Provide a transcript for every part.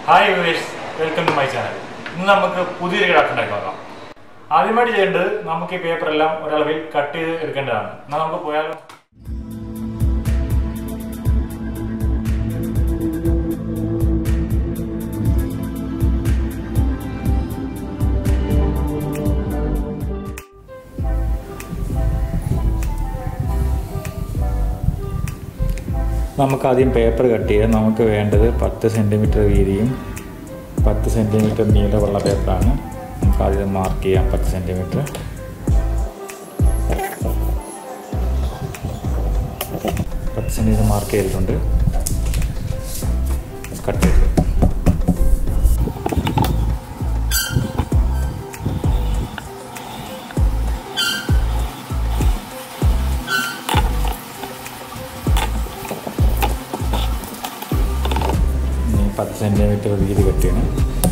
hi Vivesh welcome to my channel ഇന്ന് നമുക്ക് പുതിയൊരു ഗ്രാഫ് ഉണ്ടാക്കി നോക്കാം ആദ്യമായിട്ട് ചെയ്യേണ്ടത് നമുക്ക് ഈ പേപ്പർ എല്ലാം ഒരളവിൽ കട്ട് ചെയ്ത് എടുക്കേണ്ടതാണ് എന്നാൽ നമുക്ക് പോയാലോ നമുക്ക് ആദ്യം പേപ്പർ കട്ട് ചെയ്യാം നമുക്ക് വേണ്ടത് പത്ത് സെൻറ്റിമീറ്റർ വീതിയും പത്ത് സെൻറ്റിമീറ്റർ നീളമുള്ള പേപ്പറാണ് നമുക്ക് ആദ്യം മാർക്ക് ചെയ്യാം പത്ത് സെൻറ്റിമീറ്റർ പത്ത് സെൻറ്റിമീറ്റർ മാർക്ക് ചെയ്തിട്ടുണ്ട് കട്ട് ചെയ്തു ഇനി പത്ത് സെൻറ്റിമീറ്റർ വീതി കെട്ടിയാണ്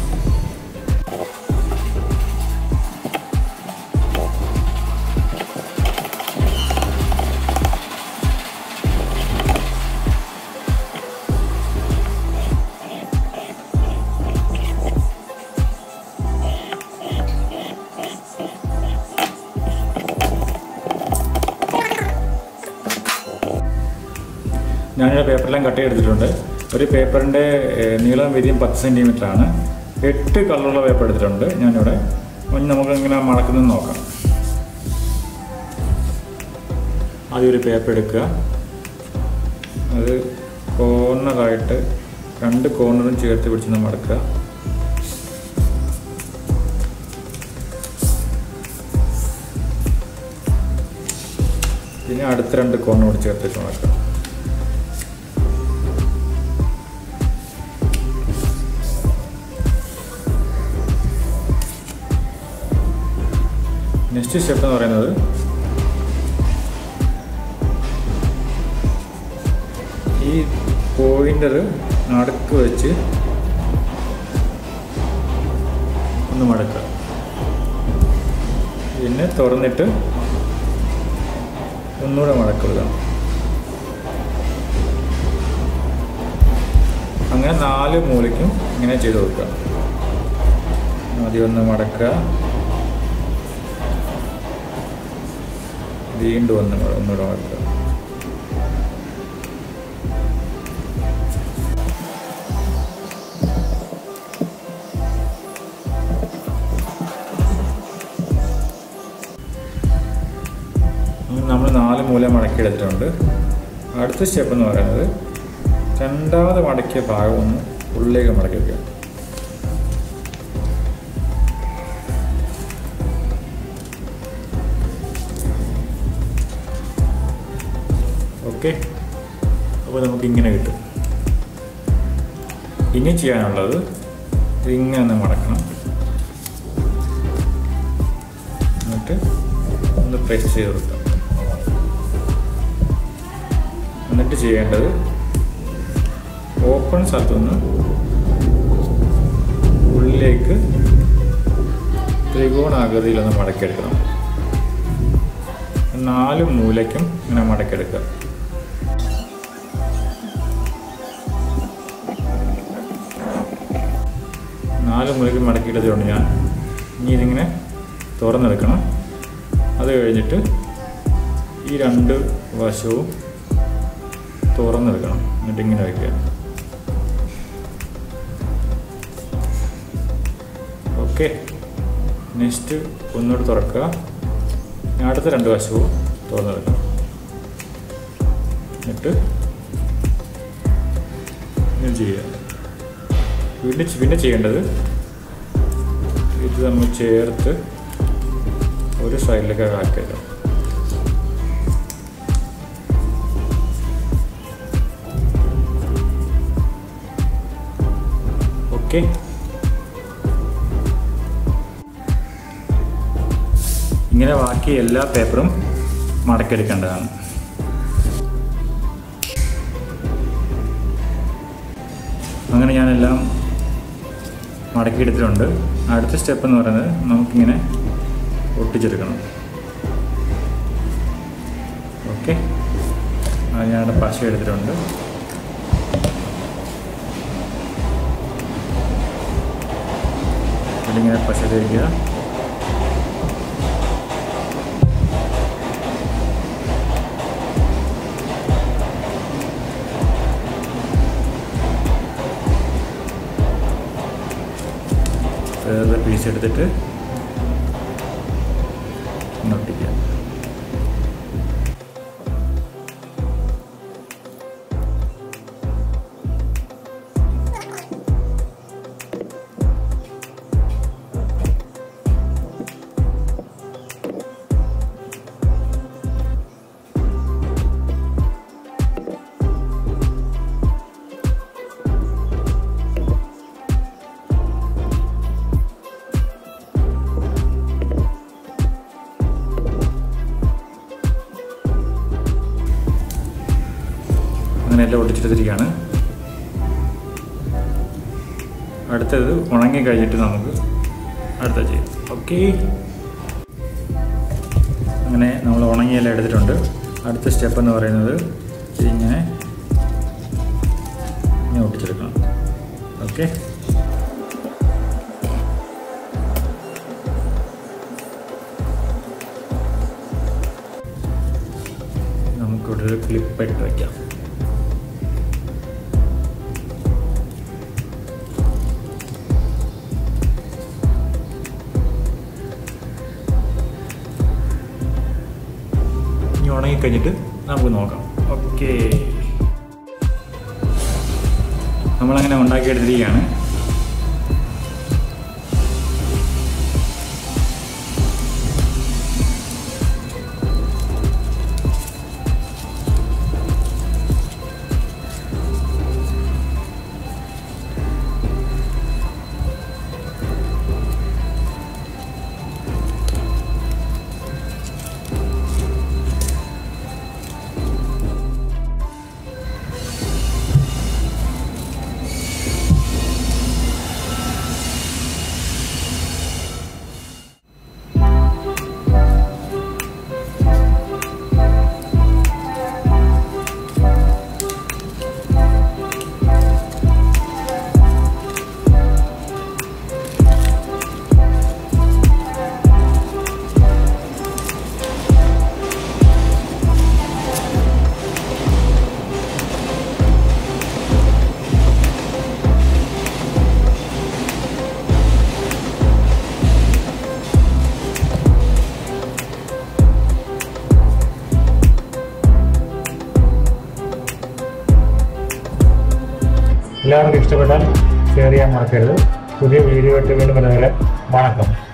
ഞാനിവിടെ പേപ്പറെല്ലാം കട്ട് ചെയ്തെടുത്തിട്ടുണ്ട് ഒരു പേപ്പറിൻ്റെ ഏഹ്, നീളം വീതിയും പത്ത് സെൻറ്റിമീറ്റർ ആണ് എട്ട് കളറുള്ള പേപ്പർ എടുത്തിട്ടുണ്ട് ഞാനിവിടെ ഇനി നമുക്ക് ഇങ്ങനെ മടക്കുന്നത് നോക്കാം ആദ്യം ഒരു പേപ്പർ എടുക്കുക അത് കോർണറായിട്ട് രണ്ട് കോർണറും ചേർത്ത് പിടിച്ചൊന്ന് മടക്കുക പിന്നെ അടുത്ത രണ്ട് കോർണർ ചേർത്ത് വെച്ച് മടക്കുക നെക്സ്റ്റ് സ്റ്റെപ്പ് എന്ന് പറയുന്നത് ഈ പോയിന്റർ നടുക്ക് വെച്ച് ഒന്ന് മടക്കുക പിന്നെ തുറന്നിട്ട് ഒന്നുകൂടെ മടക്കുക അങ്ങനെ നാല് മൂലയ്ക്കും ഇങ്ങനെ ചെയ്ത് കൊടുക്കുക ആദ്യം ഒന്ന് മടക്കുക വീണ്ടും ഒന്ന് മ- ഒന്നുകൂടെ മടക്കുക നമ്മൾ നാല് മൂല മടക്കി എടുത്തിട്ടുണ്ട് അടുത്ത സ്റ്റെപ്പ് എന്ന് പറയുന്നത് രണ്ടാമത് മടക്കിയ ഭാഗം ഒന്ന് ഉള്ളിലേക്ക് മടക്കി വയ്ക്കുക ഓക്കെ അപ്പോൾ നമുക്ക് ഇങ്ങനെ കിട്ടും ഇനി ചെയ്യാനുള്ളത് ഇങ്ങനെ ഒന്ന് മടക്കണം എന്നിട്ട് ഒന്ന് പ്രസ് ചെയ്ത് കൊടുക്കാം എന്നിട്ട് ചെയ്യേണ്ടത് ഓപ്പൺ സ്ഥലത്തുനിന്ന് ഉള്ളിലേക്ക് ത്രികോണാകൃതിയിലൊന്ന് മടക്കിയെടുക്കണം നാല് മൂലയ്ക്കും ഇങ്ങനെ മടക്കിയെടുക്കുക നാല് മൂലയ്ക്കും മടക്കിയിട്ടതുകൊണ്ട് ഞാൻ ഇനി ഇതിങ്ങനെ തുറന്നെടുക്കണം അത് കഴിഞ്ഞിട്ട് ഈ രണ്ട് വശവും തുറന്നെടുക്കണം എന്നിട്ട് ഇങ്ങനെ വയ്ക്കുക ഓക്കെ നെക്സ്റ്റ് ഒന്നുകൂടി തുറക്കുക ഇനി അടുത്ത രണ്ട് വശവും തുറന്നെടുക്കണം എന്നിട്ട് ഇങ്ങനെ ചെയ്യുക വീണ്ടും ചെ- പിന്നെ ചെയ്യേണ്ടത് ഇത് നമ്മൾ ചേർത്ത് ഒരു സൈഡിലേക്ക് ആക്കിയത് ഓക്കെ ഇങ്ങനെ ബാക്കി എല്ലാ പേപ്പറും മടക്കിയെടുക്കേണ്ടതാണ് അങ്ങനെ ഞാനെല്ലാം മടക്കിയെടുത്തിട്ടുണ്ട് അടുത്ത സ്റ്റെപ്പ് എന്ന് പറയുന്നത് നമുക്കിങ്ങനെ ഒട്ടിച്ചെടുക്കണം ഓക്കെ അത് ഞാൻ പശ എടുത്തിട്ടുണ്ട് ഇതിങ്ങനെ പശ തേക്കുക വേറെ പീസ് എടുത്തിട്ട് ഒട്ടിക്കുക അങ്ങനെ എല്ലാം ഒട്ടിച്ചെടുത്തിരിക്കുകയാണ് അടുത്തത് ഉണങ്ങി കഴിഞ്ഞിട്ട് നമുക്ക് അടുത്ത ചെയ്യാം ഓക്കെ അങ്ങനെ നമ്മൾ ഉണങ്ങിയെല്ലാം എടുത്തിട്ടുണ്ട് അടുത്ത സ്റ്റെപ്പ് എന്ന് പറയുന്നത് ഇതിങ്ങനെ ഇങ്ങനെ ഒട്ടിച്ചെടുക്കണം ഓക്കെ നമുക്കിവിടെ ഒരു ക്ലിപ്പായിട്ട് വയ്ക്കാം ഇനി ഉണങ്ങിക്കഴിഞ്ഞിട്ട് നമുക്ക് നോക്കാം ഓക്കെ നമ്മളങ്ങനെ ഉണ്ടാക്കിയെടുത്തിരിക്കുകയാണ് എല്ലാവർക്കും ഇഷ്ടപ്പെട്ടാൽ ഷെയർ ചെയ്യാൻ മറക്കരുത് പുതിയ വീഡിയോ ഇട്ട് വീണ്ടും വരുന്നവരെ വണക്കം